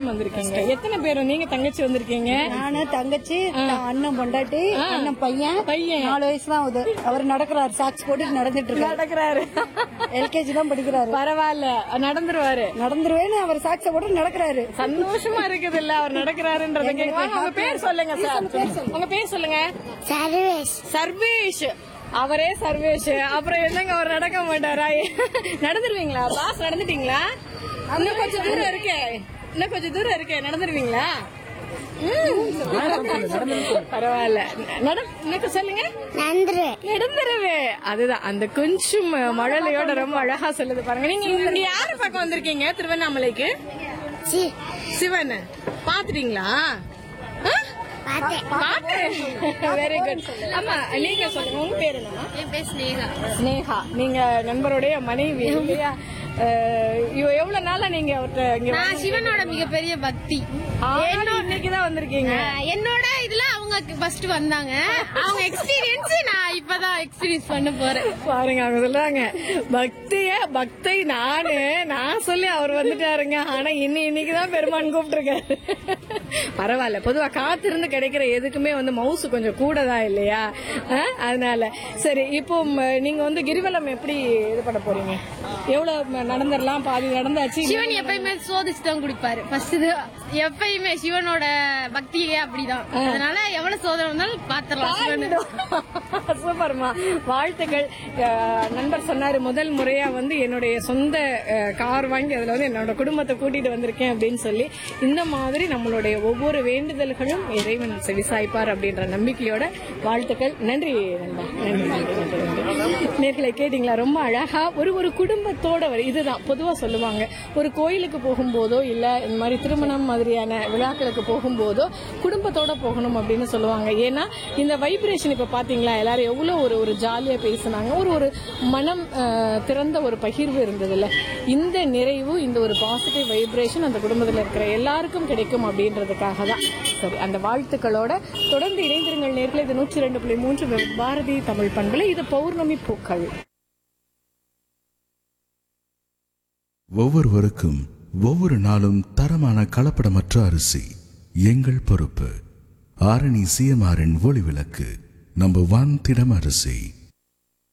வந்திருக்கீங்க எத்தனை பேரும் நீங்க தங்கச்சி வந்திருக்கீங்க நானு தங்கச்சி நான் அண்ணன் பொண்டாட்டி அண்ணன் பையன் பையன். நாலு வயசு தான் ஆகுது அவர் நடக்கிறாரு சாக்ஸ் போட்டு நடந்துட்டு இருக்காரு நடக்கிறாரு எல்கேஜி தான் படிக்கிறாரு பரவாயில்ல நடந்துருவாரு நடந்துருவேன்னு அவர் சாக்ஸ போட்டு நடக்கிறாரு சந்தோஷமா இருக்குது இல்ல அவர் நடக்கிறாருன்றத கேட்க உங்க பேர் சொல்லுங்க சார் உங்க பேர் சொல்லுங்க சர்வேஷ் சர்வேஷ் அவரே சர்வேஷ் அப்புறம் என்னங்க அவர் நடக்க மாட்டாரா நடந்துருவீங்களா பாஸ் நடந்துட்டீங்களா இன்னும் கொஞ்சம் தூரம் இருக்கே இன்னும் கொஞ்சம் தூரம் இருக்கே நடந்துருவீங்களா ம். பரவாயில்ல நட இன்னும் சொல்லுங்க நன்று நடந்துருவே அதுதான் அந்த கொஞ்சம் மழலையோட ரொம்ப அழகா சொல்லுது பாருங்க நீங்க இங்க யாரு பக்கம் வந்திருக்கீங்க திருவண்ணாமலைக்கு சிவன் பாத்துட்டீங்களா வெரி குட் ஆமா நீங்க சொல்லுங்க உங்க பேர் என்னமா என் பேர் ஸ்னேகா ஸ்னேகா நீங்க நண்பருடைய மனைவி இல்லையா அஹ், இவ எவ்வளவு நாளா நீங்க அவர்ட்ட இங்க நான் சிவனோட மிகப்பெரிய பக்தி இன்னைக்கு தான் வந்திருக்கீங்க ஆஹ் என்னோட இதுல அவங்க ஃபர்ஸ்ட் வந்தாங்க அவங்க எக்ஸ்பீரியன்ஸ் நான் இப்பதான் எக்ஸ்பீரியன்ஸ் பண்ண போறேன் பாருங்க அவங்க சொல்றாங்க பக்திய பக்தை நானு நான் சொல்லி அவர் வந்துட்டாருங்க ஆனா இன்னி இன்னைக்குதான் பெருமான் கூப்பிட்டுருக்காரு பரவாயில்ல பொதுவா காத்திருந்து கிடைக்கிற எதுக்குமே வந்து மவுசு கொஞ்சம் கூடதான் இல்லையா அஹ், அதனால சரி இப்போ ம், நீங்க வந்து கிரிவலம் எப்படி இது பண்ண போறீங்க எவ்வளவு ம- நடந்துடலாம் பாதி நடந்தாச்சு சிவன் எப்பயுமே சோதிச்சு தான் குடிப்பாரு ஃபர்ஸ்ட் இது எப்பயுமே சிவனோட பக்தியே அப்படிதான் அதனால எவ்வளவு சோதனை வந்தாலும் பாத்திரலாம் சிவன் சூப்பர்மா வாழ்த்துக்கள் அஹ், நண்பர் சொன்னாரு முதல் முறையா வந்து என்னுடைய சொந்த அஹ், கார் வாங்கி அதுல வந்து என்னோட குடும்பத்தை கூட்டிட்டு வந்திருக்கேன் அப்படின்னு சொல்லி இந்த மாதிரி நம்மளுடைய ஒவ்வொரு வேண்டுதல்களும் இறைவன் செவிசாய்ப்பார் அப்படின்ற நம்பிக்கையோட வாழ்த்துக்கள் நன்றி நண்பா நன்றி நன்றி நன்றி நன்றி நேர்களை கேட்டீங்களா ரொம்ப அழகா ஒரு ஒரு குடும்பத்தோட வர இதுதான் பொதுவா சொல்லுவாங்க ஒரு கோயிலுக்கு போகும்போதோ இல்ல இந்த மாதிரி திருமணம் மாதிரியான விழாக்களுக்கு போகும்போதோ குடும்பத்தோட போகணும் அப்படின்னு சொல்லுவாங்க ஏன்னா இந்த வைப்ரேஷன் இப்ப பாத்தீங்களா எல்லாரும் எவ்வளவு ஒரு ஒரு ஜாலியா பேசுனாங்க ஒரு ஒரு மனம் அஹ், திறந்த ஒரு பகிர்வு இருந்ததுல்ல இந்த நிறைவு இந்த ஒரு பாசிட்டிவ் வைப்ரேஷன் அந்த குடும்பத்தில் இருக்கிற எல்லாருக்கும் கிடைக்கும் அப்படின்றதுக்காக தான் சரி அந்த வாழ்த்துக்களோட தொடர்ந்து இணைந்திருங்கள் நேர்களை இது நூற்றி ரெண்டு புள்ளி மூன்று பாரதி தமிழ் பண்பலை இது பௌர்ணமி பூக்கள் ஒவ்வொருவருக்கும் ஒவ்வொரு நாளும் தரமான கலப்படமற்ற அரிசி எங்கள் பொறுப்பு ஆரணி சிஎம்ஆரின் ஒளி விளக்கு நம்பர் ஒன் திடம் அரிசி